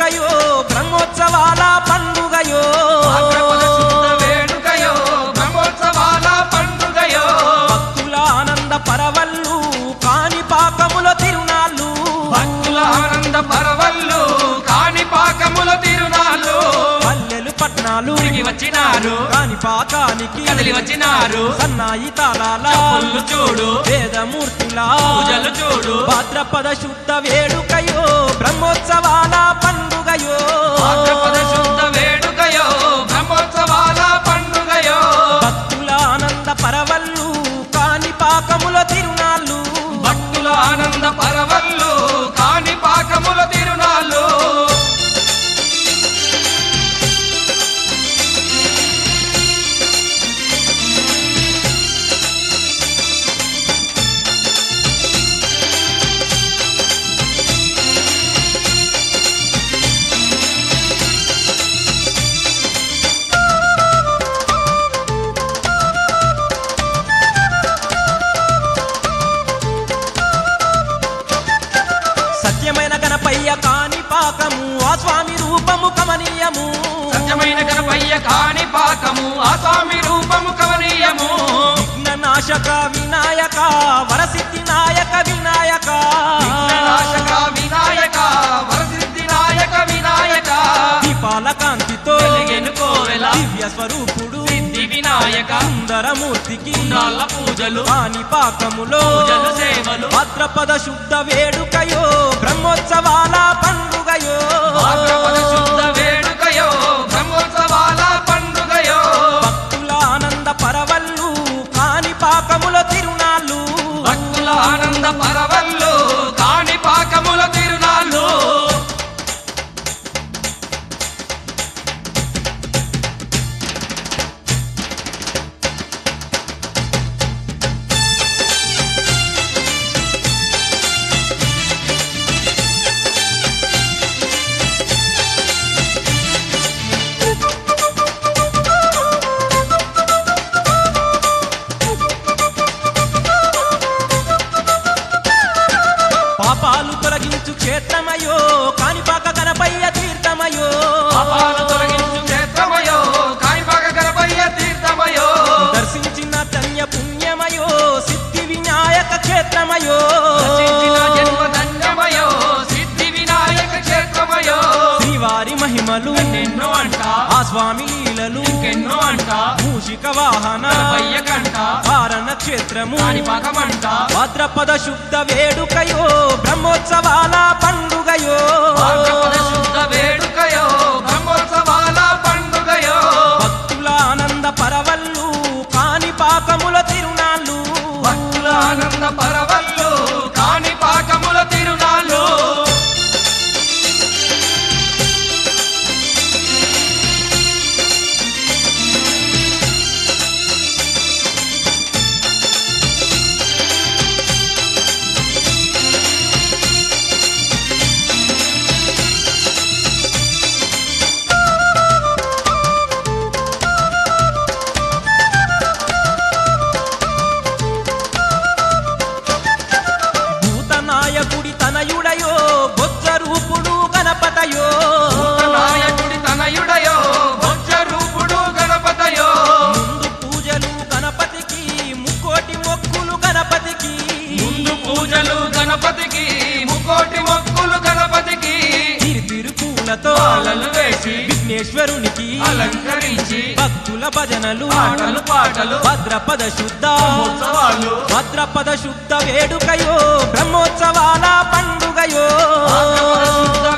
వేడుకయో బ్రహ్మోత్సవాల పండుగయో భాద్రపద శుద్ధ వేడుకయో బ్రహ్మోత్సవాల పండుగయో భక్తుల ఆనంద పరవళ్ళు కాని పాకముల తిరునాళ్ళు భక్తుల ఆనంద పరవళ్ళు కాని పాకముల తిరునాళ్ళు పల్లెలు పట్నాలు ఊరికి వచ్చినారు కాని పాకానికి కదిలి వచ్చినారు సన్నాయి తాళాల పుల్లు చూడు వేదమూర్తుల పూజలు చూడు భాద్రపద శుద్ధ వేడుకయో బ్రహ్మోత్సవాల పండుగయో భాద్రపద శుద్ధ వేడుకయో బ్రహ్మోత్సవాల పండుగయో భక్తుల ఆనంద పరవళ్ళు కాని పాకముల తిరునాళ్ళు భక్తుల ఆనంద పరవళ్ళు కాని పాకముల తిరునాళ్ళు సత్యమైన గణపయ్య కాని పాకము ఆ స్వామి రూపము కమనీయము సత్యమైన గణపయ్య కాని పాకము ఆ స్వామి రూపము కవనీయము విఘ్న నాశక వినాయక వరసిద్ధి నాయక వినాయక విఘ్ననాశక వినాయక వరసిద్ధి నాయక వినాయక దీపాల కాంతితో వెలిగెను కోవెల దివ్య స్వరూపుడు సిద్ధి వినాయక సుందరమూర్తికి నాళ్ళ పూజలు కాని పాకములో పూజలు సేవలు భాద్రపద శుద్ధ వేడుకయో బ్రహ్మోత్సవాల పండుగయో భాద్రపద శుద్ధ వేడుకయో బ్రహ్మోత్సవాల పండుగయో భక్తుల ఆనంద పరవళ్ళు కాని పాకముల తిరునాళ్ళు భక్తుల ఆనంద పరవళ్ళు కాని పాకముల తిరునాళ్ళు పాపాలు తొలగించు క్షేత్రమయో కానిపాక గణపయ్య తీర్థమయో పాపాలు తొలగించు క్షేత్రమయో కాణిపాక గణపయ్య తీర్థమయో దర్శించిన ధన్య పుణ్యమయో సిద్ధి వినాయక క్షేత్రమయో రచించిన జన్మ ధన్యమయో సిద్ధి వినాయక క్షేత్రమయో శ్రీవారి మహిమలు ఎన్నో అంట ఆ స్వామి లీలలు ఎన్నో అంట మూషిక వాహన గణపయ్య కంట కారణ క్షేత్రము కాణిపాకమంట భాద్రపద శుద్ధ వేడుకయో బ్రహ్మోత్సవాల పండుగయో భాద్రపద శుద్ధ వేడుకయో బ్రహ్మోత్సవాల పండుగయో భక్తుల ఆనంద పరవళ్ళు కాని పాకముల తిరునాళ్ళు భక్తుల ఆనంద పరవళ్ళు కాని పాకముల తిరునాళ్ళు భూతనాయకుడి తనయుడయో బొజ్జ రూపుడు గణపతయో నాయకుడి తనయుడయో బొజ్జ రూపుడు గణపతయో ముందు పూజలు గణపతికి ముక్కోటి మొక్కులు గణపతికి ముందు పూజలు గణపతికి ముకోటి మొక్కులు గణపతికి తిరుతిరు పూలతో పాలలు వేసి విఘ్నేశ్వరునికి అలంకరించి భక్తుల భజనలు పాటలు పాటలు భద్రపద శుద్ధ ఉత్సవాలు భద్రపద శుద్ధ వేడుకయో బ్రహ్మోత్సవాల పండుగయో భాద్రపద శుద్ధ